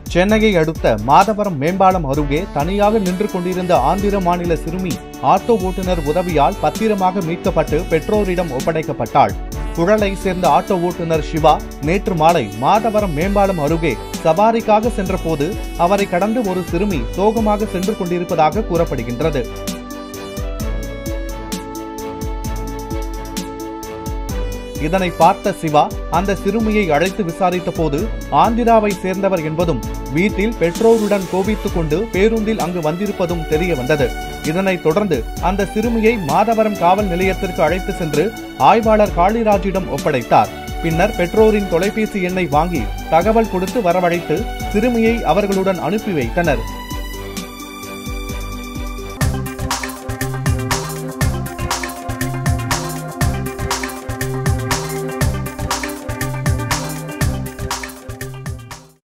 சென்னையை அடுத்த மாதவரம் மேம்பாலம் அருகே தனியாக நின்று கொண்டிருந்த ஆந்திர மாநில சிறுமி ஆட்டோ ஓட்டுநர் உதவியால் பத்திரமாக மீட்கப்பட்டு பெற்றோரிடம் ஒப்படைக்கப்பட்டாள் குழலை சேர்ந்த ஆட்டோ ஓட்டுநர் சிவா நேற்று மாலை மாதவரம் மேம்பாலம் அருகே சவாரிக்காக சென்றபோது அவரை கடந்து ஒரு சிறுமி சோகமாக சென்று கொண்டிருப்பதாக கூறப்படுகின்றது இதனை பார்த்த சிவா அந்த சிறுமியை அழைத்து விசாரித்த போது ஆந்திராவை சேர்ந்தவர் என்பதும் வீட்டில் பெற்றோருடன் கோபித்துக் கொண்டு பேருந்தில் அங்கு வந்திருப்பதும் தெரிய வந்தது இதனைத் தொடர்ந்து அந்த சிறுமியை மாதவரம் காவல் நிலையத்திற்கு அழைத்து சென்று ஆய்வாளர் காளிராஜிடம் ஒப்படைத்தார் பின்னர் பெற்றோரின் தொலைபேசி எண்ணை வாங்கி தகவல் கொடுத்து வரவழைத்து சிறுமியை அவர்களுடன் அனுப்பி வைத்தனர்